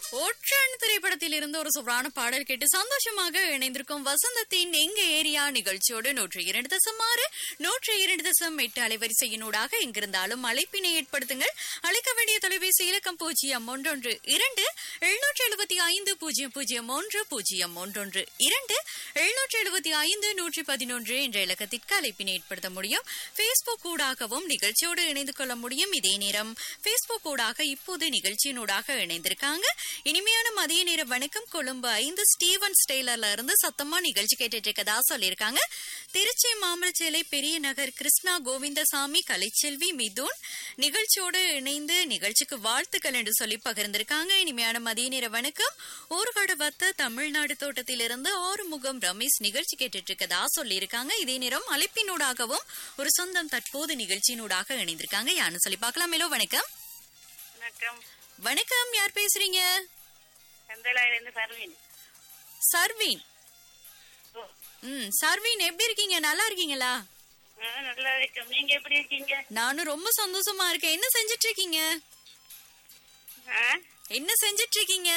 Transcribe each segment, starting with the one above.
ஒற்றன் திரைப்படத்தில் இருந்து ஒரு சூப்பரான பாடல் கேட்டு சந்தோஷமாக இணைந்திருக்கும் வசந்தத்தின் எங்க ஏரியா நிகழ்ச்சியோடு நூற்றி இரண்டு தசம் ஆறு நூற்றி இரண்டு தசம் எட்டு அலைவரிசையினூடாக எங்கிருந்தாலும் அழைப்பினை ஏற்படுத்துங்கள் அழைக்க வேண்டிய தொலைபேசி இலக்கம் பூஜ்ஜியம் ஒன்றொன்று இரண்டு எழுநூற்றி எழுபத்தி ஐந்து பூஜ்ஜியம் பூஜ்ஜியம் ஒன்று பூஜ்ஜியம் ஒன்றொன்று இரண்டு எழுநூற்றி எழுபத்தி ஐந்து நூற்றி பதினொன்று என்ற இலக்கத்திற்கு அழைப்பினை ஏற்படுத்த முடியும் பேஸ்புக் ஊடாகவும் நிகழ்ச்சியோடு இணைந்து கொள்ள முடியும் இதே நேரம் பேஸ்புக் ஊடாக இப்போது நிகழ்ச்சியினூடாக இணைந்திருக்காங்க இனிமையான மதிய நேர வணக்கம் கொழும்பு ஐந்து ஸ்டீவன் ஸ்டெய்லர்ல இருந்து சத்தமா நிகழ்ச்சி கேட்டுட்டு இருக்கதா சொல்லியிருக்காங்க திருச்சி மாமரச்சேலை பெரிய நகர் கிருஷ்ணா கோவிந்தசாமி கலைச்செல்வி மிதுன் நிகழ்ச்சியோடு இணைந்து நிகழ்ச்சிக்கு வாழ்த்துக்கள் என்று சொல்லி பகிர்ந்திருக்காங்க இனிமையான மதிய நேர வணக்கம் ஊர்கட வத்த தமிழ்நாடு தோட்டத்திலிருந்து ஆறுமுகம் ரமேஷ் நிகழ்ச்சி கேட்டுட்டு இருக்கதா சொல்லியிருக்காங்க இதே நேரம் அழைப்பினூடாகவும் ஒரு சொந்தம் தற்போது நிகழ்ச்சியினூடாக இணைந்திருக்காங்க யாருன்னு சொல்லி பார்க்கலாம் மேலோ வணக்கம் வணக்கம் வணக்கம் யார் பேசுறீங்க சந்தலாயிலிருந்து பர்வீன் சர்வீன் ஓ, ம் சர்வீன் எப்படி இருக்கீங்க நல்லா இருக்கீங்களா நான் நல்லா இருக்கேன் நீங்க எப்படி இருக்கீங்க நானும் ரொம்ப சந்தோஷமா இருக்கேன் என்ன செஞ்சிட்டு இருக்கீங்க ஆ? என்ன செஞ்சிட்டு இருக்கீங்க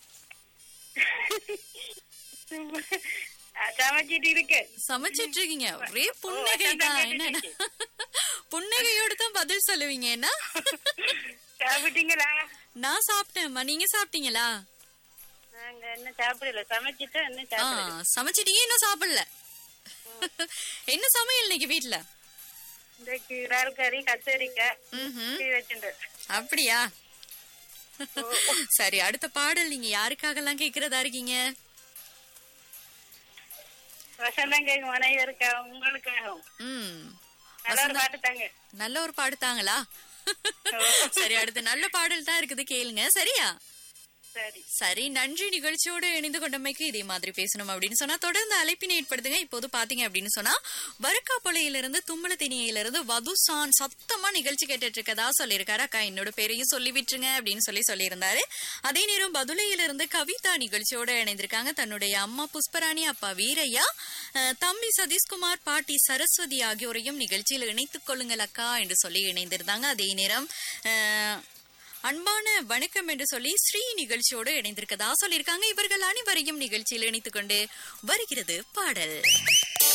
ஆ, சமைச்சிட்டு இருக்கேன் சமைச்சிட்டு இருக்கீங்க ஒரே புன்னகை தான் என்ன புன்னகையோட தான் பதில் சொல்லுவீங்க என்ன சாப்பிட்டீங்களா நான் சாப்பிட்டேன்மா நீங்க சாப்பிட்டீங்களா நாங்க என்ன சாப்பிடல சமைச்சிட்டு இன்னும் ஆ, சாப்பிடல சமைச்சிட்டீங்க இன்னும் சாப்பிடல என்ன சமையல் இன்னைக்கு வீட்ல இன்றைக்கு இறால் கறி கத்தரிக்காய் ம்ஹும். டீ வச்சுட்டு அப்படியா சரி அடுத்த பாடல் நீங்க யாருக்காகலாம் கேக்குறதா இருக்கீங்க வசந்தம் கேட்கும் அனைவருக்கா உங்களுக்காகவும் ம் நல்ல ஒரு பாட்டு தாங்க நல்ல ஒரு பாடுத்தாங்களா சரி அடுத்து நல்ல பாடல் தான் இருக்குது கேளுங்க சரியா சரி சரி நன்றி நிகழ்ச்சியோடு இணைந்து கொண்டமைக்கு இதே மாதிரி பேசணும் அப்படின்னு சொன்னா தொடர்ந்து அழைப்பினை ஏற்படுத்துங்க இப்போது பாத்தீங்க அப்படின்னு சொன்னா வருக்காப்பொலையிலிருந்து தும்பலத்தினியிலிருந்து வதுசான் சத்தமா நிகழ்ச்சி கேட்டுட்டு இருக்கதா சொல்லியிருக்காரு அக்கா என்னோட பேரையும் சொல்லி விட்டுருங்க அப்படின்னு சொல்லி சொல்லியிருந்தாரு அதே நேரம் பதுளையிலிருந்து கவிதா நிகழ்ச்சியோட இணைந்திருக்காங்க தன்னுடைய அம்மா புஷ்பராணி அப்பா வீரையா அஹ், தம்பி சதீஷ்குமார் பாட்டி சரஸ்வதி ஆகியோரையும் நிகழ்ச்சியில் இணைத்துக் கொள்ளுங்கள் அக்கா என்று சொல்லி இணைந்திருந்தாங்க அதே நேரம் அஹ், அன்பான வணக்கம் என்று சொல்லி ஸ்ரீ நிகழ்ச்சியோடு இணைந்திருக்கதா சொல்லியிருக்காங்க இவர்கள் அனைவரையும் நிகழ்ச்சியில் இணைத்துக் கொண்டு வருகிறது பாடல்